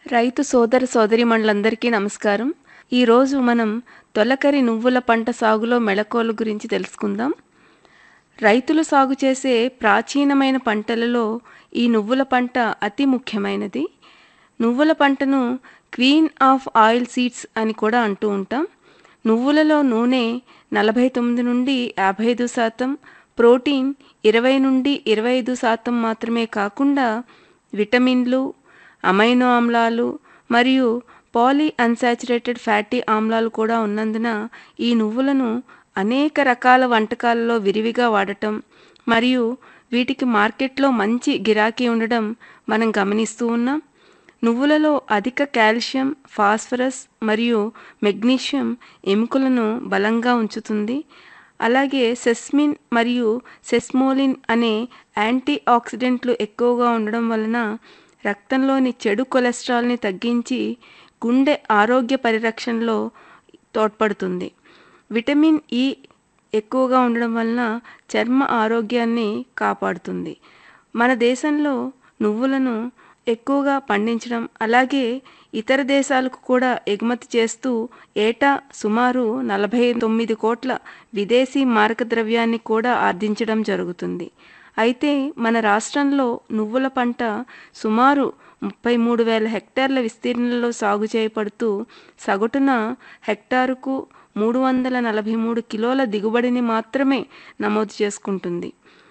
రైతు సోదర సోదరీమణులందరికీ నమస్కారం ఈరోజు మనం తొలకరి నువ్వుల పంట సాగులో మెళకువల గురించి తెలుసుకుందాం రైతులు సాగు చేసే ప్రాచీనమైన పంటలలో ఈ నువ్వుల పంట అతి ముఖ్యమైనది నువ్వుల పంటను క్వీన్ ఆఫ్ ఆయిల్ సీడ్స్ అని కూడా అంటూ ఉంటాం నువ్వులలో నూనె నలభై తొమ్మిది నుండి యాభై ఐదు శాతం ప్రోటీన్ ఇరవై నుండి ఇరవై ఐదు శాతం మాత్రమే కాకుండా విటమిన్లు అమైనో ఆమ్లాలు మరియు పాలీ అన్సాచురేటెడ్ ఫ్యాటీ ఆమ్లాలు కూడా ఉన్నందున ఈ నువ్వులను అనేక రకాల వంటకాలలో విరివిగా వాడటం మరియు వీటికి మార్కెట్లో మంచి గిరాకీ ఉండడం మనం గమనిస్తూ ఉన్నాం నువ్వులలో అధిక కాల్షియం ఫాస్ఫరస్ మరియు మెగ్నీషియం ఎముకలను బలంగా ఉంచుతుంది అలాగే సెస్మిన్ మరియు సెస్మోలిన్ అనే యాంటీ ఆక్సిడెంట్లు ఎక్కువగా ఉండడం వలన రక్తంలోని చెడు కొలెస్ట్రాల్ని తగ్గించి గుండె ఆరోగ్య పరిరక్షణలో తోడ్పడుతుంది విటమిన్ ఇ ఎక్కువగా ఉండడం వలన చర్మ ఆరోగ్యాన్ని కాపాడుతుంది మన దేశంలో నువ్వులను ఎక్కువగా పండించడం అలాగే ఇతర దేశాలకు కూడా ఎగుమతి చేస్తూ ఏటా సుమారు నలభై తొమ్మిది కోట్ల విదేశీ మారక ద్రవ్యాన్ని కూడా ఆర్జించడం జరుగుతుంది అయితే మన రాష్ట్రంలో నువ్వుల పంట సుమారు ముప్పై మూడు వేల హెక్టార్ల విస్తీర్ణంలో సాగు చేయబడుతూ సగటున హెక్టారుకు మూడు వందల నలభై మూడు కిలోల దిగుబడిని మాత్రమే నమోదు చేసుకుంటుంది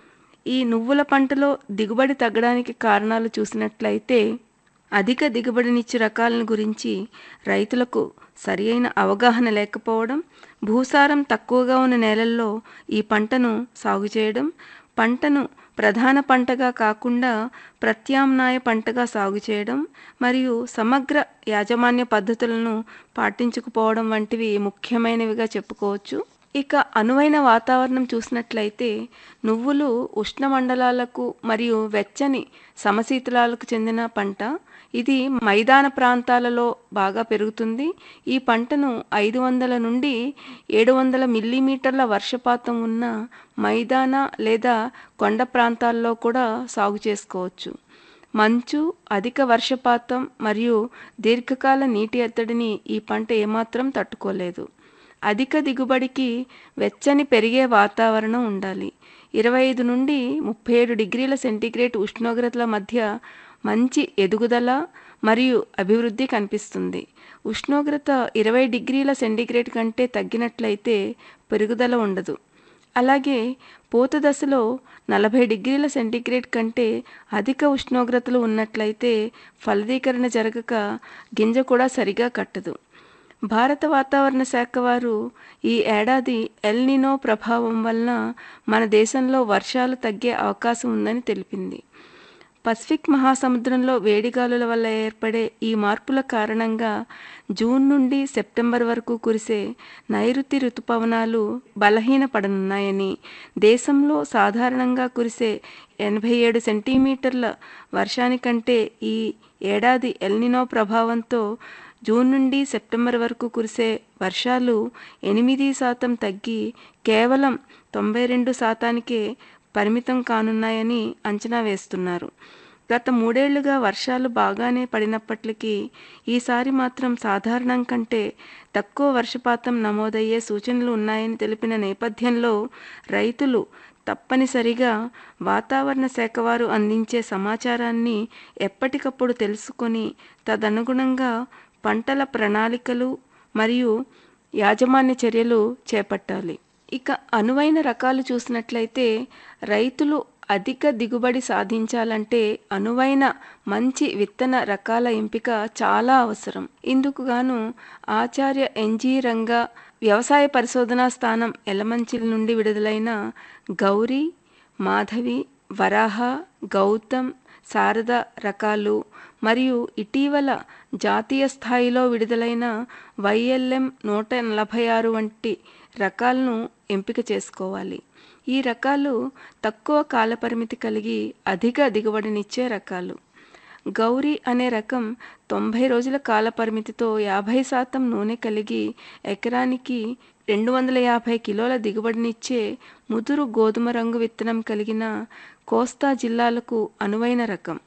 ఈ నువ్వుల పంటలో దిగుబడి తగ్గడానికి కారణాలు చూసినట్లయితే అధిక దిగుబడినిచ్చే రకాలను గురించి రైతులకు సరియైన అవగాహన లేకపోవడం భూసారం తక్కువగా ఉన్న నేలల్లో ఈ పంటను సాగు చేయడం పంటను ప్రధాన పంటగా కాకుండా ప్రత్యామ్నాయ పంటగా సాగు చేయడం మరియు సమగ్ర యాజమాన్య పద్ధతులను పాటించకపోవడం వంటివి ముఖ్యమైనవిగా చెప్పుకోవచ్చు ఇక అనువైన వాతావరణం చూసినట్లయితే నువ్వులు ఉష్ణమండలాలకు మరియు వెచ్చని సమశీతలాలకు చెందిన పంట ఇది మైదాన ప్రాంతాలలో బాగా పెరుగుతుంది ఈ పంటను ఐదు వందల నుండి ఏడు వందల మిల్లీమీటర్ల వర్షపాతం ఉన్న మైదాన లేదా కొండ ప్రాంతాల్లో కూడా సాగు చేసుకోవచ్చు మంచు అధిక వర్షపాతం మరియు దీర్ఘకాల నీటి ఎత్తడిని ఈ పంట ఏమాత్రం తట్టుకోలేదు అధిక దిగుబడికి వెచ్చని పెరిగే వాతావరణం ఉండాలి ఇరవై ఐదు నుండి ముప్పై ఏడు డిగ్రీల సెంటీగ్రేడ్ ఉష్ణోగ్రతల మధ్య మంచి ఎదుగుదల మరియు అభివృద్ధి కనిపిస్తుంది ఉష్ణోగ్రత ఇరవై డిగ్రీల సెంటీగ్రేడ్ కంటే తగ్గినట్లయితే పెరుగుదల ఉండదు అలాగే పూత దశలో నలభై డిగ్రీల సెంటీగ్రేడ్ కంటే అధిక ఉష్ణోగ్రతలు ఉన్నట్లయితే ఫలదీకరణ జరగక గింజ కూడా సరిగా కట్టదు భారత వాతావరణ శాఖ వారు ఈ ఏడాది ఎల్నినో ప్రభావం వలన మన దేశంలో వర్షాలు తగ్గే అవకాశం ఉందని తెలిపింది పసిఫిక్ మహాసముద్రంలో వేడిగాలుల వల్ల ఏర్పడే ఈ మార్పుల కారణంగా జూన్ నుండి సెప్టెంబర్ వరకు కురిసే నైరుతి ఋతుపవనాలు బలహీనపడనున్నాయని దేశంలో సాధారణంగా కురిసే ఎనభై ఏడు సెంటీమీటర్ల వర్షానికంటే ఈ ఏడాది ఎల్నినో ప్రభావంతో జూన్ నుండి సెప్టెంబర్ వరకు కురిసే వర్షాలు ఎనిమిది శాతం తగ్గి కేవలం తొంభై రెండు శాతానికే పరిమితం కానున్నాయని అంచనా వేస్తున్నారు గత మూడేళ్లుగా వర్షాలు బాగానే పడినప్పటికీ ఈసారి మాత్రం సాధారణం కంటే తక్కువ వర్షపాతం నమోదయ్యే సూచనలు ఉన్నాయని తెలిపిన నేపథ్యంలో రైతులు తప్పనిసరిగా వాతావరణ శాఖ వారు అందించే సమాచారాన్ని ఎప్పటికప్పుడు తెలుసుకొని తదనుగుణంగా పంటల ప్రణాళికలు మరియు యాజమాన్య చర్యలు చేపట్టాలి ఇక అనువైన రకాలు చూసినట్లయితే రైతులు అధిక దిగుబడి సాధించాలంటే అనువైన మంచి విత్తన రకాల ఎంపిక చాలా అవసరం ఇందుకు గాను ఆచార్య ఎన్జీ రంగా వ్యవసాయ పరిశోధనా స్థానం ఎలమంచిల నుండి విడుదలైన గౌరీ మాధవి వరాహ గౌతమ్ శారద రకాలు మరియు ఇటీవల జాతీయ స్థాయిలో విడుదలైన వైఎల్ఎం నూట నలభై ఆరు వంటి రకాలను ఎంపిక చేసుకోవాలి ఈ రకాలు తక్కువ కాలపరిమితి కలిగి అధిక దిగుబడినిచ్చే రకాలు గౌరీ అనే రకం తొంభై రోజుల కాలపరిమితితో యాభై శాతం నూనె కలిగి ఎకరానికి రెండు వందల యాభై కిలోల దిగుబడినిచ్చే ముదురు గోధుమ రంగు విత్తనం కలిగిన కోస్తా జిల్లాలకు అనువైన రకం